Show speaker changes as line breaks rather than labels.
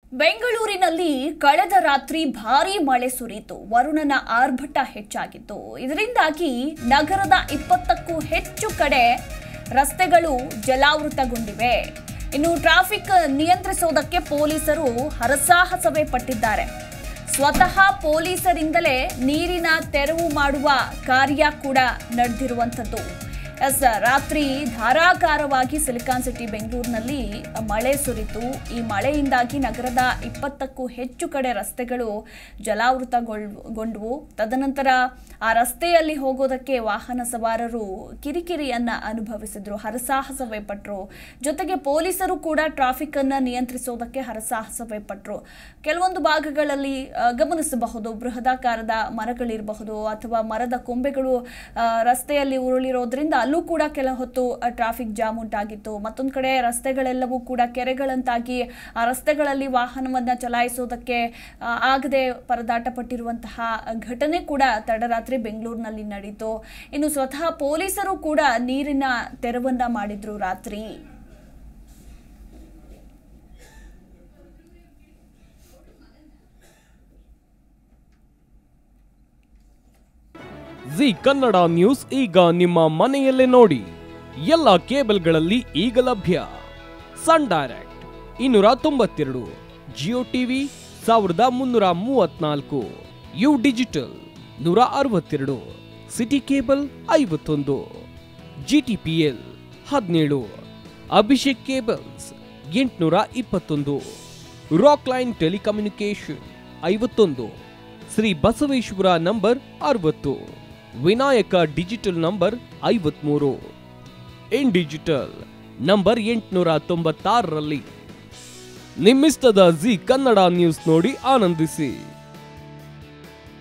ಬೆಂಗಳೂರಿನಲ್ಲಿ ಕಳೆದ ರಾತ್ರಿ ಭಾರೀ ಮಳೆ ಸುರಿಯಿತು ವರುಣನ ಆರ್ಭಟ ಹೆಚ್ಚಾಗಿತ್ತು ಇದರಿಂದಾಗಿ ನಗರದ ಇಪ್ಪತ್ತಕ್ಕೂ ಹೆಚ್ಚು ಕಡೆ ರಸ್ತೆಗಳು ಜಲಾವೃತಗೊಂಡಿವೆ ಇನ್ನು ಟ್ರಾಫಿಕ್ ನಿಯಂತ್ರಿಸೋದಕ್ಕೆ ಪೊಲೀಸರು ಹರಸಾಹಸವೇ ಪಟ್ಟಿದ್ದಾರೆ ಸ್ವತಃ ಪೊಲೀಸರಿಂದಲೇ ನೀರಿನ ತೆರವು ಮಾಡುವ ಕಾರ್ಯ ಕೂಡ ನಡೆದಿರುವಂಥದ್ದು ಎಸ್ ರಾತ್ರಿ ಧಾರಾಕಾರವಾಗಿ ಸಿಲಿಕಾನ್ ಸಿಟಿ ಬೆಂಗಳೂರಿನಲ್ಲಿ ಮಳೆ ಸುರಿತು ಈ ಮಳೆಯಿಂದಾಗಿ ನಗರದ ಇಪ್ಪತ್ತಕ್ಕೂ ಹೆಚ್ಚು ಕಡೆ ರಸ್ತೆಗಳು ಜಲಾವೃತಗೊಂಡವು ತದನಂತರ ಆ ರಸ್ತೆಯಲ್ಲಿ ಹೋಗೋದಕ್ಕೆ ವಾಹನ ಸವಾರರು ಕಿರಿಕಿರಿಯನ್ನ ಅನುಭವಿಸಿದ್ರು ಹರಸಾಹಸವೇ ಪಟ್ಟರು ಜೊತೆಗೆ ಪೊಲೀಸರು ಕೂಡ ಟ್ರಾಫಿಕ್ ಅನ್ನ ನಿಯಂತ್ರಿಸೋದಕ್ಕೆ ಹರಸಾಹಸವೇ ಪಟ್ಟರು ಕೆಲವೊಂದು ಭಾಗಗಳಲ್ಲಿ ಆ, ಗಮನಿಸಬಹುದು ಬೃಹದಾಕಾರದ ಮರಗಳಿರಬಹುದು ಅಥವಾ ಮರದ ಕೊಂಬೆಗಳು ಆ, ರಸ್ತೆಯಲ್ಲಿ ಉರುಳಿರೋದ್ರಿಂದ ಅಲ್ಲೂ ಕೂಡ ಕೆಲ ಹೊತ್ತು ಟ್ರಾಫಿಕ್ ಜಾಮ್ ಉಂಟಾಗಿತ್ತು ಮತ್ತೊಂದು ಕಡೆ ರಸ್ತೆಗಳೆಲ್ಲವೂ ಕೂಡ ಕೆರೆಗಳಂತಾಗಿ ಆ ರಸ್ತೆಗಳಲ್ಲಿ ವಾಹನವನ್ನ ಚಲಾಯಿಸೋದಕ್ಕೆ ಆ, ಆಗದೆ ಪರದಾಟ ಪಟ್ಟಿರುವಂತಹ ಘಟನೆ ಕೂಡ ತಡರಾತ್ರಿ ಬೆಂಗಳೂರಿನಲ್ಲಿ ನಡೀತು ಇನ್ನು ಸ್ವತಃ ಪೊಲೀಸರು ಕೂಡ ನೀರಿನ ತೆರವನ್ನ ಮಾಡಿದ್ರು ರಾತ್ರಿ
ಜಿ ಕನ್ನಡ ನ್ಯೂಸ್ ಈಗ ನಿಮ್ಮ ಮನೆಯಲ್ಲೇ ನೋಡಿ ಎಲ್ಲ ಕೇಬಲ್ಗಳಲ್ಲಿ ಈಗ ಲಭ್ಯ ಸನ್ ಡೈರೆಕ್ಟ್ ಇನ್ನೂರ ತೊಂಬತ್ತೆರಡು ಜಿಯೋ ಟಿವಿ ಸಾವಿರದ ಮುನ್ನೂರ ಮೂವತ್ನಾಲ್ಕು ಯು ಡಿಜಿಟಲ್ ನೂರ ಅರವತ್ತೆರಡು ಸಿಟಿ ಕೇಬಲ್ ಐವತ್ತೊಂದು ಜಿ ಟಿ ಪಿ ಎಲ್ ಹದಿನೇಳು ಅಭಿಷೇಕ್ ಕೇಬಲ್ಸ್ ಎಂಟುನೂರ ಇಪ್ಪತ್ತೊಂದು ರಾಕ್ ಲೈನ್ ಟೆಲಿಕಮ್ಯುನಿಕೇಶನ್ ಐವತ್ತೊಂದು ಶ್ರೀ ಬಸವೇಶ್ವರ ನಂಬರ್ ಅರವತ್ತು ವಿನಾಯಕ ಡಿಜಿಟಲ್ ನಂಬರ್ ಐವತ್ಮೂರು ಇನ್ ಡಿಜಿಟಲ್ ನಂಬರ್ ಎಂಟುನೂರ ತೊಂಬತ್ತಾರರಲ್ಲಿ ನಿಮ್ಮಿಸ್ತದ ಜಿ ಕನ್ನಡ ನ್ಯೂಸ್ ನೋಡಿ ಆನಂದಿಸಿ